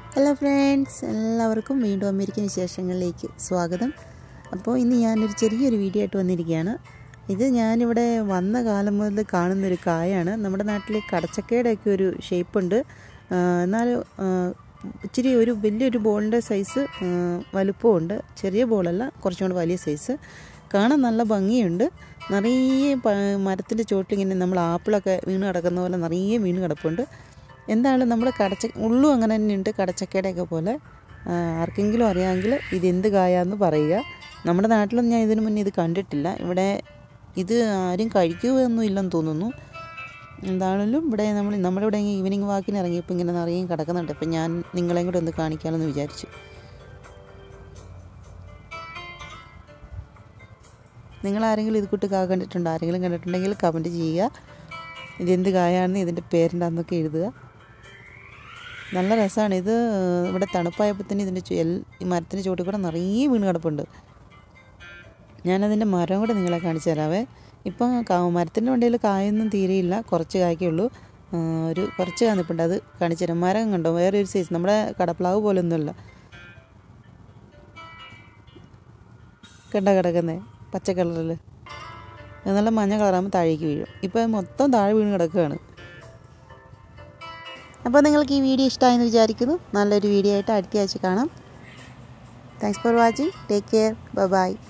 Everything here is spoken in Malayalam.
ഹലോ ഫ്രണ്ട്സ് എല്ലാവർക്കും വീണ്ടും അമേരിക്കൻ വിശേഷങ്ങളിലേക്ക് സ്വാഗതം അപ്പോൾ ഇന്ന് ഞാനൊരു ചെറിയൊരു വീഡിയോ ആയിട്ട് വന്നിരിക്കുകയാണ് ഇത് ഞാനിവിടെ വന്ന കാലം മുതൽ കാണുന്നൊരു കായാണ് നമ്മുടെ നാട്ടിൽ കടച്ചക്കയുടെയൊക്കെ ഒരു ഷേപ്പുണ്ട് എന്നാൽ ഇച്ചിരി ഒരു വലിയൊരു ബോളിൻ്റെ സൈസ് വലുപ്പമുണ്ട് ചെറിയ ബോളല്ല കുറച്ചും കൂടെ വലിയ സൈസ് കാണാൻ നല്ല ഭംഗിയുണ്ട് നിറയെ മരത്തിൻ്റെ ചോട്ടിലിങ്ങനെ നമ്മൾ ആപ്പിളൊക്കെ വീണ് കിടക്കുന്ന പോലെ നിറയെ വീണ് കിടപ്പുണ്ട് എന്തായാലും നമ്മൾ കടച്ച ഉള്ളും അങ്ങനെ തന്നെയുണ്ട് കടച്ചക്കയുടെയൊക്കെ പോലെ ആർക്കെങ്കിലും അറിയാമെങ്കിൽ ഇതെന്ത് കായാന്ന് പറയുക നമ്മുടെ നാട്ടിലൊന്നും ഞാൻ ഇതിനു മുന്നേ ഇത് കണ്ടിട്ടില്ല ഇവിടെ ഇത് ആരും കഴിക്കുകയൊന്നും ഇല്ലെന്ന് തോന്നുന്നു എന്താണെങ്കിലും ഇവിടെ നമ്മൾ നമ്മുടെ ഇവിടെ ഈവനിങ് വാക്കിന് ഇറങ്ങിയപ്പോൾ ഇങ്ങനെ നിറയെ കിടക്കുന്നുണ്ട് അപ്പം ഞാൻ നിങ്ങളെയും കൂടെ ഒന്ന് കാണിക്കാമെന്ന് വിചാരിച്ചു നിങ്ങൾ ആരെങ്കിലും ഇത് കൂട്ട് കാ കണ്ടിട്ടുണ്ടോ ആരെങ്കിലും കണ്ടിട്ടുണ്ടെങ്കിൽ കമൻറ്റ് ചെയ്യുക ഇതെന്ത് കായാണെന്ന് ഇതിൻ്റെ പേരെന്താണെന്നൊക്കെ എഴുതുക നല്ല രസമാണ് ഇത് ഇവിടെ തണുപ്പായപ്പോൾ തന്നെ ഇതിൻ്റെ എൽ ഈ മരത്തിൻ്റെ ചുവട്ടിൽ കൂടെ നിറയെ വീണ് കിടപ്പുണ്ട് ഞാനതിൻ്റെ മരം കൂടെ നിങ്ങളെ കാണിച്ചു തരാവേ ഇപ്പം മരത്തിൻ്റെ വണ്ടിയിൽ കായൊന്നും തീരെയില്ല കുറച്ച് കായ്ക്കുള്ളൂ ഒരു കുറച്ച് കാന്നിപ്പുണ്ട് അത് കാണിച്ചു തരാം മരം കണ്ടോ വേറെ ഒരു സൈസ് നമ്മുടെ കടപ്ലാവ് പോലൊന്നുമല്ല കണ്ട കിടക്കുന്നേ പച്ച കളറിൽ നല്ല മഞ്ഞ കളറാകുമ്പോൾ താഴേക്ക് വീഴും ഇപ്പം മൊത്തം താഴെ വീണ് കിടക്കുകയാണ് അപ്പോൾ നിങ്ങൾക്ക് ഈ വീഡിയോ ഇഷ്ടമായെന്ന് വിചാരിക്കുന്നു നല്ലൊരു വീഡിയോ ആയിട്ട് അടുത്ത ആഴ്ച കാണാം thanks for watching take care by